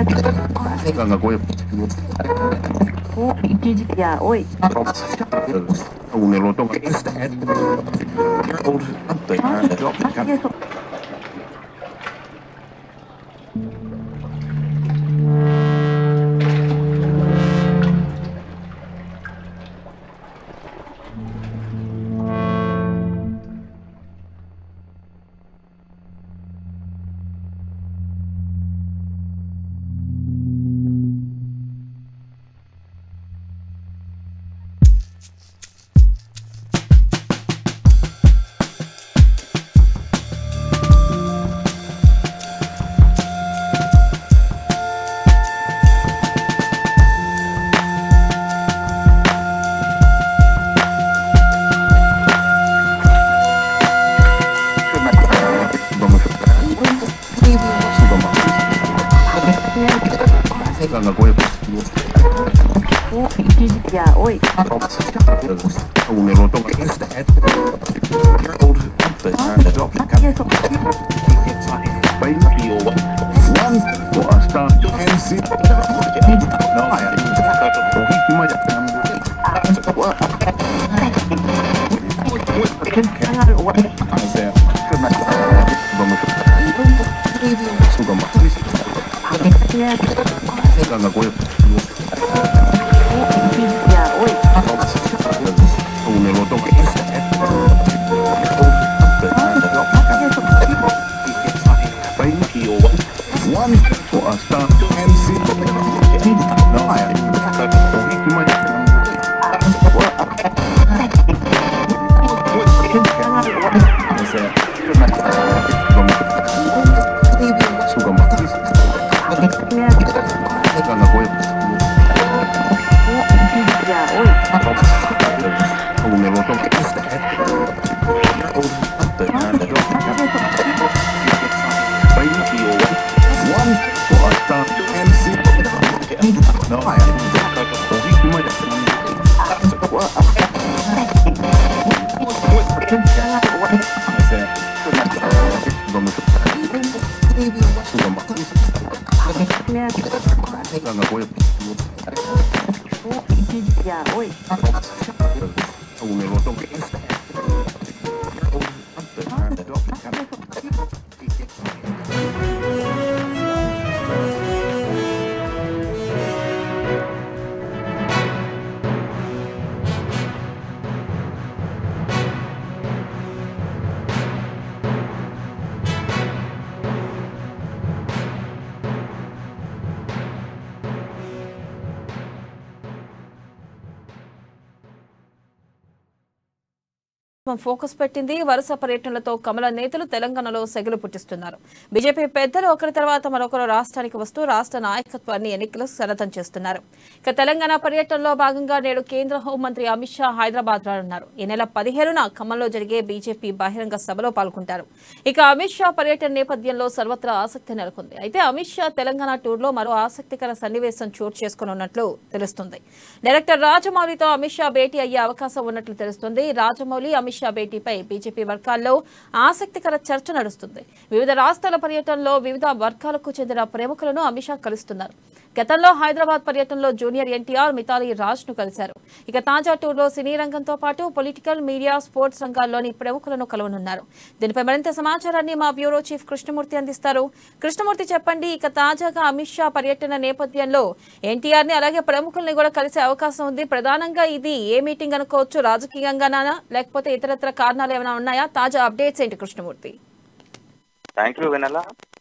Ganga Goy. O ya, oi. Un eloto. Eso. Ganga Goy. O ya, oi. Un eloto. Eso. One for a start. No, I Ganga Goy. Ya, oi. Un eloto. One for a start. No, I Ganga Goy. Ya, oi. Un eloto. One for a start. No, I Ganga Goy. Ya, oi. Un eloto. Focus పెట్టింది వరుస పర్యటనలతో కమల నేతలు తెలంగాణలో సెగలు పుట్టిస్తున్నారు BJP పెద్దలు ఒకరి తర్వాత మరొకరు రాష్ట్రానికి వస్తూ రాష్ట్ర నాయకత్వాన్ని ఎన్నికలు సన్నద్ధం చేస్తున్నారు ఇక తెలంగాణ పర్యటనలో భాగంగా నేడు కేంద్ర హోంమంత్రి అమిత్ షా హైదరాబాద్ రానున్నారు ఈ నెల పదిహేనున ఖమ్మంలో జరిగే బీజేపీ బహిరంగ సభలో పాల్గొంటారు ఇక అమిత్ షా పర్యటన నేపథ్యంలో సర్వత్రా ఆసక్తి నెలకొంది అయితే అమిత్ షా తెలంగాణ టూర్లో మరో ఆసక్తికర సన్నివేశం చోటు చేసుకోనున్నట్లు తెలుస్తుంది డైరెక్టర్ రాజమౌళితో అమిత్ షా భేటీ అయ్యే అవకాశం ఉన్నట్లు తెలుస్తుంది రాజమౌళి అమిత్ షా భేటీపై బీజేపీ వర్గాల్లో ఆసక్తికర చర్చ నడుస్తుంది వివిధ రాష్ట్రాల పర్యటనలో వివిధ వర్గాలకు చెందిన ప్రముఖులను అమిత్ షా కలుస్తున్నారు గతంలో హైదరాబాద్ పర్యటనలో జూనియర్ ఎన్టీఆర్ మితాలి రాజ్ ను కలిశారు ఇక తాజా టూర్లో సినీ రంగంతో పాటు పొలిటికల్ మీడియా స్పోర్ట్స్ రంగాల్లోని ప్రముఖులను కలవనున్నారు దీనిపై మరింత సమాచారాన్ని మా బ్యూరో చీఫ్ కృష్ణమూర్తి అందిస్తారు కృష్ణమూర్తి చెప్పండి ఇక తాజాగా అమిత్ షా పర్యటన నేపథ్యంలో ఎన్టీఆర్ ని అలాగే ప్రముఖుల్ని కూడా కలిసే అవకాశం ఉంది ప్రధానంగా ఇది ఏ మీటింగ్ అనుకోవచ్చు రాజకీయంగానా లేకపోతే ఇతరత్ర కారణాలు ఏమైనా ఉన్నాయా తాజా అప్డేట్స్ ఏంటి కృష్ణమూర్తి థ్యాంక్ యూ వెనెల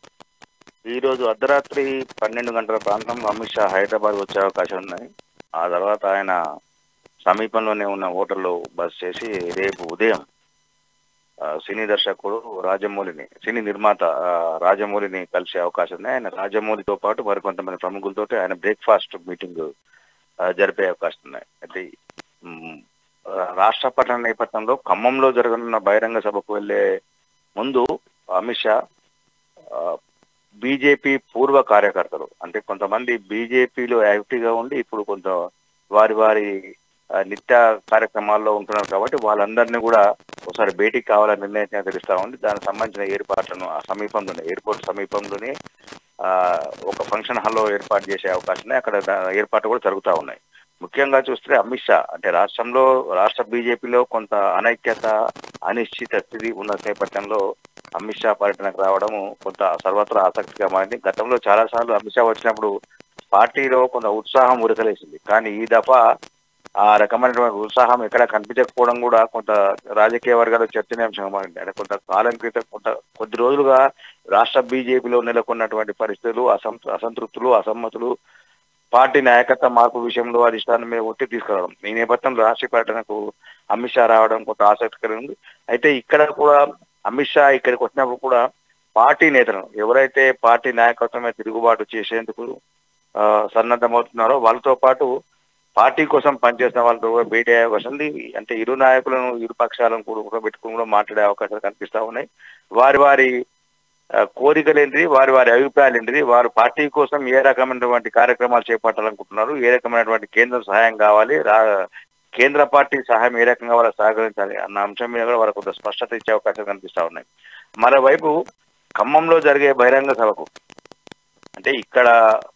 ఈ రోజు అర్ధరాత్రి పన్నెండు గంటల ప్రాంతంలో అమిత్ షా హైదరాబాద్ వచ్చే అవకాశం ఉన్నాయి ఆ తర్వాత ఆయన సమీపంలోనే ఉన్న హోటల్లో బస్ చేసి రేపు ఉదయం ఆ, సినీ దర్శకుడు రాజమౌళిని సినీ నిర్మాత ఆ, రాజమౌళిని కలిసే అవకాశం ఉంది ఆయన రాజమౌళితో పాటు మరికొంతమంది ప్రముఖులతో ఆయన బ్రేక్ఫాస్ట్ మీటింగ్ ఆ, జరిపే అవకాశం ఉన్నాయి అయితే మ్, ఆ, రాష్ట్ర పట్టణ నేపథ్యంలో ఖమ్మంలో జరగనున్న బహిరంగ సభకు వెళ్లే ముందు అమిత్ షా బీజేపీ పూర్వ కార్యకర్తలు అంటే కొంతమంది బీజేపీలో యాక్టివ్గా ఉండి ఇప్పుడు కొంత వారి వారి ఆ, నిత్య కార్యక్రమాల్లో ఉంటున్నారు కాబట్టి వాళ్ళందరినీ కూడా ఒకసారి భేటీకి కావాలని నిర్ణయించిన తెలుస్తా ఉంది దానికి సంబంధించిన ఏర్పాట్లను ఆ సమీపంలోనే ఎయిర్పోర్ట్ సమీపంలోనే ఆ, ఒక ఫంక్షన్ హాల్లో ఏర్పాటు చేసే అవకాశం ఉన్నాయి అక్కడ దా- ఏర్పాట్లు కూడా జరుగుతూ ఉన్నాయి ముఖ్యంగా చూస్తే అమిత్ షా అంటే రాష్ట్రంలో రాష్ట్ర బీజేపీలో కొంత అనైక్యత అనిశ్చిత స్థితి ఉన్న నేపథ్యంలో అమిత్ షా పర్యటనకు రావడము కొంత సర్వత్రా ఆసక్తిగా మారింది గతంలో చాలా సార్లు అమిత్ షా వచ్చినప్పుడు పార్టీలో కొంత ఉత్సాహం ఉరకలేసింది కానీ ఈ దఫా ఆ రకమైనటువంటి ఉత్సాహం ఎక్కడ కనిపించకపోవడం కూడా కొంత రాజకీయ వర్గాల్లో చర్చనీయాంశంగా మారింది అంటే కొంత కాలం క్రితం కొంత కొద్ది రోజులుగా రాష్ట్ర బీజేపీలో నెలకొన్నటువంటి పరిస్థితులు అసం అసంతృప్తులు అసమ్మతులు పార్టీ నాయకత్వ మార్పు విషయంలో అధిష్టానం మీద ఒత్తిడి తీసుకురావడం ఈ నేపథ్యంలో రాష్ట్రీయ పర్యటనకు అమిత్ షా రావడం కొంత ఆసక్తికరంగా ఉంది అయితే ఇక్కడ కూడా అమిత్ షా ఇక్కడికి వచ్చినప్పుడు కూడా పార్టీ నేతలను ఎవరైతే పార్టీ నాయకత్వమే తిరుగుబాటు చేసేందుకు ఆ, సన్నద్ధమవుతున్నారో వాళ్ళతో పాటు పార్టీ కోసం పనిచేసిన వాళ్ళతో కూడా భేటీ అయ్యే అవకాశం ఉంది అంటే ఇరు నాయకులను ఇరు పక్షాలను కూడా కూడా పెట్టుకుని కూడా మాట్లాడే అవకాశాలు కనిపిస్తా ఉన్నాయి వారి వారి ఆ, కోరికలు ఏంటిది వారి వారి అభిప్రాయాలు ఏంటిది వారు పార్టీ కోసం ఏ రకమైనటువంటి కార్యక్రమాలు చేపట్టాలనుకుంటున్నారు ఏ రకమైనటువంటి కేంద్ర సహాయం కావాలి రా కేంద్ర పార్టీ సహాయం ఏ రకంగా వాళ్ళకి సహకరించాలి అన్న అంశం మీద కూడా వాళ్ళకు కొంత స్పష్టత ఇచ్చే అవకాశాలు కనిపిస్తా ఉన్నాయి మరోవైపు ఖమ్మంలో జరిగే బహిరంగ సభకు అంటే ఇక్కడ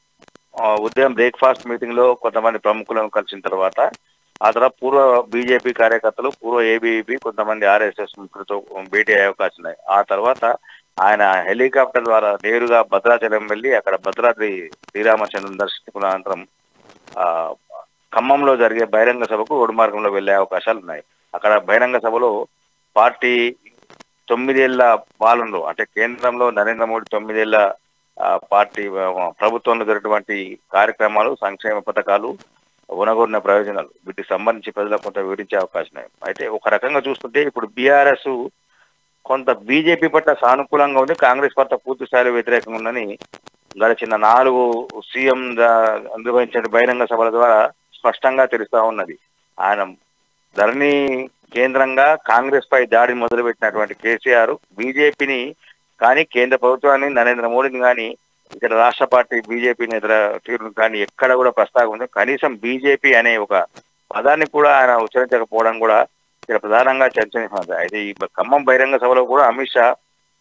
ఆ, ఉదయం బ్రేక్ఫాస్ట్ మీటింగ్ లో కొంతమంది ప్రముఖులను కలిసిన తర్వాత ఆ తర్వాత పూర్వ బీజేపీ కార్యకర్తలు పూర్వ ఏబీవీపీ కొంతమంది ఆర్ఎస్ఎస్ ముఖ్యులతో భేటీ అయ్యే అవకాశం ఉన్నాయి ఆ తర్వాత ఆయన హెలికాప్టర్ ద్వారా నేరుగా భద్రాచలం వెళ్ళి అక్కడ భద్రాద్రి శ్రీరామచంద్రం దర్శించుకున్న అనంతరం ఆ, ఖమ్మంలో జరిగే బహిరంగ సభకు రోడ్డు మార్గంలో వెళ్లే అవకాశాలు ఉన్నాయి అక్కడ బహిరంగ సభలో పార్టీ తొమ్మిదేళ్ల పాలనలో అంటే కేంద్రంలో నరేంద్ర మోడీ తొమ్మిదేళ్ల ఆ, పార్టీ ఆ, ప్రభుత్వంలో జరిగినటువంటి కార్యక్రమాలు సంక్షేమ పథకాలు ఉనగొన్న ప్రయోజనాలు వీటికి సంబంధించి ప్రజలకు కొంత వివరించే అవకాశం ఉన్నాయి అయితే ఒక రకంగా చూస్తుంటే ఇప్పుడు బీఆర్ఎస్ కొంత బీజేపీ పట్ల సానుకూలంగా ఉంది కాంగ్రెస్ పట్ల పూర్తి స్థాయిలో వ్యతిరేకంగా ఉందని గడిచిన నాలుగు సీఎం ద- నిర్వహించిన బహిరంగ సభల ద్వారా స్పష్టంగా తెలుస్తా ఉన్నది ఆయన ధరణి కేంద్రంగా కాంగ్రెస్ పై దాడి మొదలుపెట్టినటువంటి కేసీఆర్ బీజేపీని కానీ కేంద్ర ప్రభుత్వాన్ని నరేంద్ర మోడీని కానీ ఇక్కడ రాష్ట్ర పార్టీ బీజేపీ నేతల తీరును కానీ ఎక్కడ కూడా ప్రస్తావన కనీసం బీజేపీ అనే ఒక పదాన్ని కూడా ఆయన ఉచ్చరించకపోవడం కూడా ఇక్కడ ప్రధానంగా చర్చనీయమైనది అయితే ఈ ఖమ్మం బహిరంగ సభలో కూడా అమిత్ షా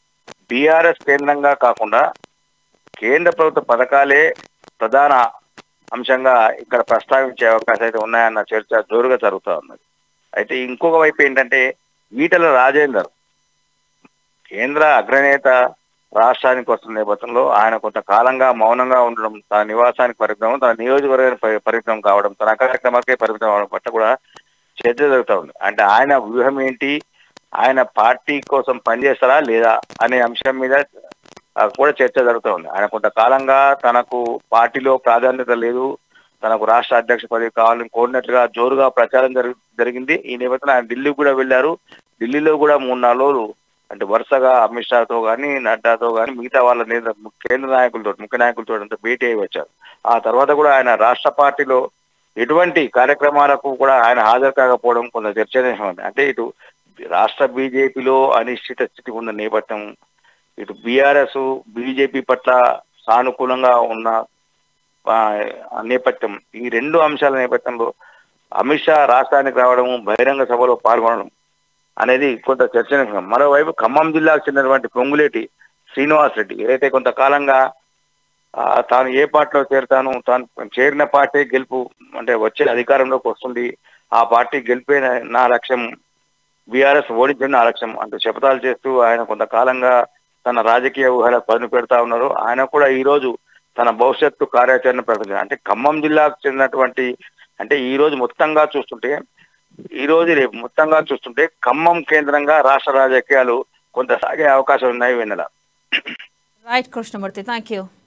బీఆర్ఎస్ కేంద్రంగా కాకుండా కేంద్ర ప్రభుత్వ పథకాలే ప్రధాన అంశంగా ఇక్కడ ప్రస్తావించే అవకాశాలు అయితే ఉన్నాయన్న చర్చ జోరుగా జరుగుతూ ఉన్నది అయితే ఇంకొక వైపు ఏంటంటే ఈటల రాజేందర్ కేంద్ర అగ్రనేత రాష్ట్రానికి వస్తున్న నేపథ్యంలో ఆయన కొంతకాలంగా మౌనంగా ఉండడం తన నివాసానికి పరిమితం తన నియోజకవర్గానికి పరి- పరిమితం కావడం తన కార్యక్రమాలకే పరిమితం అవడం పట్ల కూడా చర్చ జరుగుతూ ఉంది అంటే ఆయన వ్యూహం ఏంటి ఆయన పార్టీ కోసం పనిచేస్తారా లేదా అనే అంశం మీద ఆ, కూడా చర్చ జరుగుతూ ఉంది ఆయన కొంతకాలంగా తనకు పార్టీలో ప్రాధాన్యత లేదు తనకు రాష్ట్ర అధ్యక్ష పదవి కావాలని కోరినట్లుగా జోరుగా ప్రచారం జరి- జరిగింది ఈ నేపథ్యంలో ఆయన ఢిల్లీకి కూడా వెళ్ళారు ఢిల్లీలో కూడా మూడు నాలుగు రోజులు అంటే వరుసగా అమిత్ షాతో కానీ నడ్డాతో కానీ మిగతా వాళ్ళ నేత కేంద్ర నాయకులతో ముఖ్య నాయకులతో అంతా భేటీ అయి వచ్చారు ఆ తర్వాత కూడా ఆయన రాష్ట్ర పార్టీలో ఎటువంటి కార్యక్రమాలకు కూడా ఆయన హాజరు కాకపోవడం కొంత చర్చనీయం ఉంది అంటే ఇటు రాష్ట్ర బీజేపీలో అనిశ్చిత స్థితి ఉన్న నేపథ్యం ఇటు బీఆర్ఎస్ బీజేపీ పట్ల సానుకూలంగా ఉన్న ఆ, నేపథ్యం ఈ రెండు అంశాల నేపథ్యంలో అమిత్ షా రాష్ట్రానికి రావడం బహిరంగ సభలో పాల్గొనడం అనేది కొంత చర్చనీయం మరోవైపు ఖమ్మం జిల్లాకు చెందినటువంటి పొంగులేటి శ్రీనివాస్ రెడ్డి ఏదైతే కొంతకాలంగా ఆ, తాను ఏ పార్టీలో చేరుతాను తాను చేరిన పార్టీ గెలుపు అంటే వచ్చే అధికారంలోకి వస్తుంది ఆ పార్టీ గెలిపే నా- నా లక్ష్యం బీఆర్ఎస్ ఓడించిన నా లక్ష్యం అంటూ శపథాలు చేస్తూ ఆయన కొంతకాలంగా తన రాజకీయ ఊహలకు పదును పెడతా ఉన్నారు ఆయన కూడా ఈ రోజు తన భవిష్యత్తు కార్యాచరణ ప్రకటించారు అంటే ఖమ్మం జిల్లాకు చెందినటువంటి అంటే ఈ రోజు మొత్తంగా చూస్తుంటే ఈ రోజు రేపు మొత్తంగా చూస్తుంటే ఖమ్మం కేంద్రంగా రాష్ట్ర రాజకీయాలు కొంత సాగే అవకాశం ఉన్నాయి Vennela right Krishnamurthy thank you